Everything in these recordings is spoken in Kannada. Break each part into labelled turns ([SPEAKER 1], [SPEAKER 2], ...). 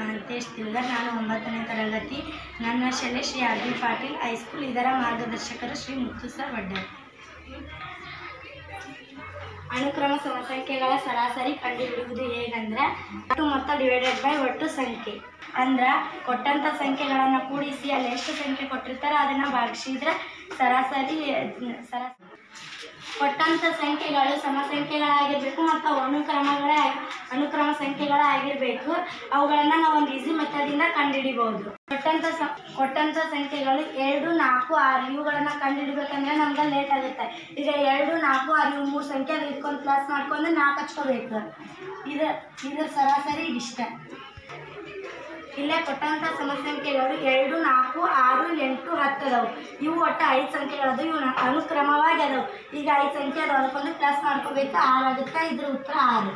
[SPEAKER 1] ಮಹಂತೇಶ್ ತಿಲ್ಗರ್ ನಾನು ಒಂಬತ್ತನೇ ತರಗತಿ ನನ್ನ ಶಾಲೆ Shri R B Patil high school ಇದರ ಮಾರ್ಗದರ್ಶಕರು ಶ್ರೀ ಮುತ್ತು ಸರ್ ವಡ್ಡರ್ ಅನುಕ್ರಮ ಸಮಸಂಖ್ಯೆಗಳ ಸರಾಸರಿ ಕಂಡುಹಿಡಿಯುವುದು ಹೇಗಂದ್ರೆ ಒಟ್ಟು ಮೊತ್ತ ಡಿವೈಡೆಡ್ ಬೈ ಒಟ್ಟು ಸಂಖ್ಯೆ ಅಂದ್ರೆ ಕೊಟ್ಟಂಥ ಸಂಖ್ಯೆಗಳನ್ನು ಕೂಡಿಸಿ ಅಲ್ಲಿ ಎಷ್ಟು ಸಂಖ್ಯೆ ಕೊಟ್ಟಿರ್ತಾರೆ ಅದನ್ನು ಭಾಗಿಸಿದ್ರೆ ಸರಾಸರಿ ಸರಾಸರಿ ಕೊಟ್ಟಂಥ ಸಂಖ್ಯೆಗಳು ಸಮಸಂಖ್ಯೆಗಳಾಗಿರ್ಬೇಕು ಮತ್ತು ಅವು ಅನುಕ್ರಮಗಳೇ ಆಗಿ- ಅನುಕ್ರಮ ಸಂಖ್ಯೆಗಳಾಗಿರಬೇಕು ಅವುಗಳನ್ನು ನಾವು ಒಂದು ಈಸಿ ಮೆಥಡಿಂದ ಕಂಡುಹಿಡಿಬಹುದು ಕೊಟ್ಟಂಥ ಸ ಕೊಟ್ಟಂಥ ಸಂಖ್ಯೆಗಳು ಎರಡು ನಾಲ್ಕು ಆರು ಇವುಗಳನ್ನು ಕಂಡುಹಿಡಿಬೇಕಂದ್ರೆ ನಮ್ಗೆ ಲೇಟ್ ಆಗುತ್ತೆ ಈಗ ಎರಡು ನಾಲ್ಕು ಆರು ಇವು ಮೂರು ಸಂಖ್ಯೆ ಅದು ಇಟ್ಕೊಂಡು ಪ್ಲಸ್ ಮಾಡ್ಕೊಂಡು ನಾಲ್ಕು ಹಚ್ಕೋಬೇಕು ಇದು ಇದು ಸರಾಸರಿ ಇಷ್ಟ ಇಲ್ಲೇ ಕೊಟ್ಟಂಥ ಸಮಸಂಖ್ಯೆಗಳು ಎರಡು ನಾಲ್ಕು ಆರು ಎಂಟು ಹತ್ತು ಅದಾವು ಇವು ಒಟ್ಟು ಐದು ಸಂಖ್ಯೆಗಳದು ಇವು ನ- ಅನುಕ್ರಮವಾಗಿ ಅದಾವು ಈಗ ಐದು ಸಂಖ್ಯೆ ಅದಾವ ಅದಕ್ಕೊಂದು ಪ್ಲಸ್ ಮಾಡ್ಕೋಬೇಕು ಆರು ಆಗುತ್ತೆ ಇದ್ರ ಉತ್ತರ ಆರು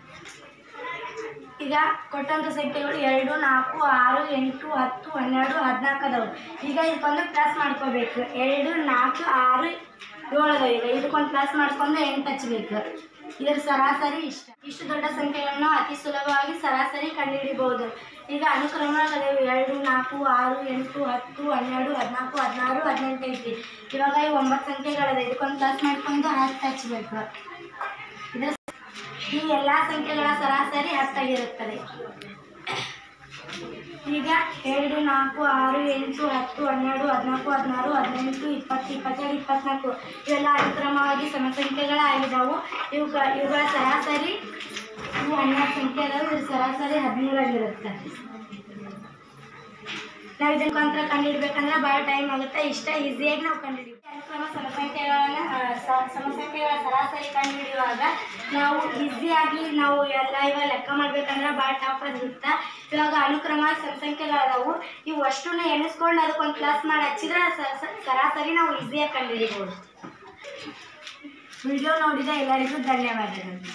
[SPEAKER 1] ಈಗ ಕೊಟ್ಟಂಥ ಸಂಖ್ಯೆಗಳು ಎರಡು ನಾಲ್ಕು ಆರು ಎಂಟು ಹತ್ತು ಹನ್ನೆರಡು ಹದಿನಾಲ್ಕು ಅದಾವು ಈಗ ಇದಕ್ಕೊಂದು ಪ್ಲಸ್ ಮಾಡ್ಕೋಬೇಕು ಎರಡು ನಾಲ್ಕು ಆರು ಏಳು ಅದಾವ ಈಗ ಇದಕ್ಕೊಂದು ಪ್ಲಸ್ ಮಾಡ್ಕೊಂಡು ಎಂಟು ಹಚ್ಬೇಕು ಇದರ ಸರಾಸರಿ ಇಷ್ಟ ಇಷ್ಟು ದೊಡ್ಡ ಸಂಖ್ಯೆಗಳನ್ನು ಅತಿ ಸುಲಭವಾಗಿ ಸರಾಸರಿ ಕಂಡುಹಿಡಿಬಹುದು ಈಗ ಅನುಕ್ರಮಗಳಿವೆ ಎರಡು ನಾಲ್ಕು ಆರು ಎಂಟು ಹತ್ತು ಹನ್ನೆರಡು ಹದಿನಾಲ್ಕು ಹದಿನಾರು ಹದಿನೆಂಟು ಐತಿ ಇವಾಗ ಈ ಒಂಬತ್ತು ಸಂಖ್ಯೆಗಳಿದೆ ಇದಕ್ಕೊಂದು ಪ್ಲಸ್ ಮಾಡ್ಕೊಂಡು ಹತ್ತು ಹಚ್ಬೇಕು ಇದರ ಈ ಎಲ್ಲ ಸಂಖ್ಯೆಗಳ ಸರಾಸರಿ ಹತ್ತಾಗಿರುತ್ತದೆ ಈಗ ಎರಡು ನಾಲ್ಕು ಆರು ಎಂಟು ಹತ್ತು ಹನ್ನೆರಡು ಹದಿನಾಲ್ಕು ಹದಿನಾರು ಹದಿನೆಂಟು ಇಪ್ಪತ್ತು ಇಪ್ಪತ್ತೆರಡು ಇಪ್ಪತ್ನಾಲ್ಕು ಇವೆಲ್ಲ ಅನುಕ್ರಮವಾಗಿ ಸಮಸಂಖ್ಯೆಗಳಾಗಿದ್ದಾವು ಇವುಗ ಇವುಗಳ ಸರಾಸರಿ ಇವು ಹನ್ನೆರಡು ಸಂಖ್ಯೆ ಅದಾವೆ ಇದ್ರ ಸರಾಸರಿ ಹದಿಮೂರಾಗಿರುತ್ತೆ ನಾವು ಇದನ್ನ ಮುಖಾಂತರ ಕಂಡುಹಿಡ್ಬೇಕಂದ್ರೆ ಭಾಳ ಟೈಮ್ ಆಗುತ್ತೆ ಇಷ್ಟ ಈಸಿಯಾಗಿ ನಾವು ಕಂಡುಹಿಡಿತೀವಿ ಅನುಕ್ರಮ ಸಮಸಂಖ್ಯೆಗಳನ್ನ ಆ, ಸ- ಸಮಸಂಖ್ಯೆಗಳ ಸರಾಸರಿ ಕಂಡುಹಿಡಿಯುವಾಗ ನಾವು ಈಸಿಯಾಗಿ ನಾವು ಎಲ್ಲ ಇವಾಗ ಲೆಕ್ಕ ಮಾಡ್ಬೇಕಂದ್ರೆ ಭಾಳ ಟಫ್ ಆಗಿರುತ್ತೆ ಇವಾಗ ಅನುಕ್ರಮ ಸಮಸಂಖ್ಯೆಗಳದಾವು ಇವು ಅಷ್ಟನ್ನ ಎಣಿಸ್ಕೊಂಡು ಅದಕ್ಕೊಂದು ಪ್ಲಸ್ ಮಾಡಿ ಹಚ್ಚಿದ್ರೆ ಸ- ಸ- ಸರಾಸರಿ ನಾವು ಈಸಿಯಾಗಿ ಕಂಡುಹಿಡಿಬೋದು ವಿಡಿಯೋ ನೋಡಿದ ಎಲ್ಲರಿಗೂ ಧನ್ಯವಾದಗಳು